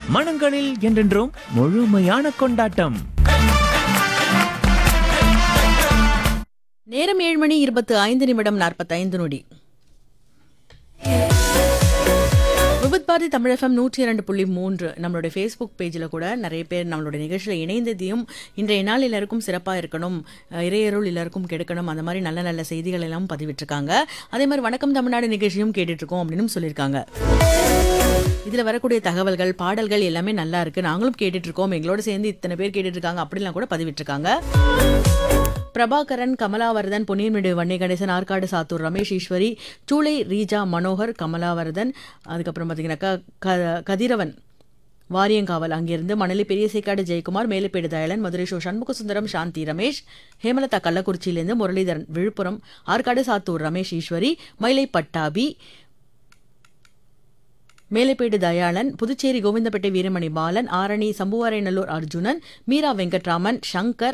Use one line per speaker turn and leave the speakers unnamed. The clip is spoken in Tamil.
மனங்களில் என்றென்றும் முழுமையான கொண்டாட்டம்
நேரம் ஏழு மணி இருபத்து ஐந்து நிமிடம் நாற்பத்தைந்து நொடி விபத் பாரதி தமிழ் எஃப்எம் நூற்றி இரண்டு புள்ளி மூன்று நம்மளுடைய ஃபேஸ்புக் பேஜில் கூட நிறைய பேர் நம்மளுடைய நிகழ்ச்சியில் இணைந்ததையும் இன்றைய நாள் எல்லாருக்கும் சிறப்பாக இருக்கணும் அஹ் இறையருள் எல்லாருக்கும் கிடைக்கணும் அந்த மாதிரி நல்ல நல்ல செய்திகள் எல்லாம் பதிவிட்டிருக்காங்க அதே மாதிரி வணக்கம் தமிழ்நாடு நிகழ்ச்சியும் கேட்டுட்டு இருக்கோம் அப்படின்னு சொல்லியிருக்காங்க இதில் வரக்கூடிய தகவல்கள் பாடல்கள் எல்லாமே நல்லா இருக்கு நாங்களும் கேட்டுட்டு இருக்கோம் எங்களோட சேர்ந்து இத்தனை பேர் கேட்டுட்டு இருக்காங்க அப்படிலாம் கூட பதிவிட்டிருக்காங்க பிரபாகரன் கமலாவர்தன் பொன்னியன்மேடு வன்னி கணேசன் ஆற்காடு சாத்தூர் ரமேஷ் ஈஸ்வரி சூளை ரீஜா மனோகர் கமலாவர்தன் அதுக்கப்புறம் பார்த்தீங்கன்னாக்கா க கதிரவன் வாரியங்காவல் அங்கிருந்து மணலி பெரியசைக்காடு ஜெயக்குமார் மேலப்பேடு தயலன் மதுரை ஷோ சண்முக சுந்தரம் சாந்தி ரமேஷ் ஹேமலதா கள்ளக்குறிச்சியிலிருந்து முரளிதரன் விழுப்புரம் ஆற்காடு சாத்தூர் ரமேஷ் ஈஸ்வரி மயிலை பட்டாபி மேலைப்பேடு தயாளன் புதுச்சேரி கோவிந்தப்பேட்டை வீரமணி பாலன் ஆரணி சம்புவாரைநல்லூர் அர்ஜுனன் மீரா வெங்கட்ராமன் சங்கர்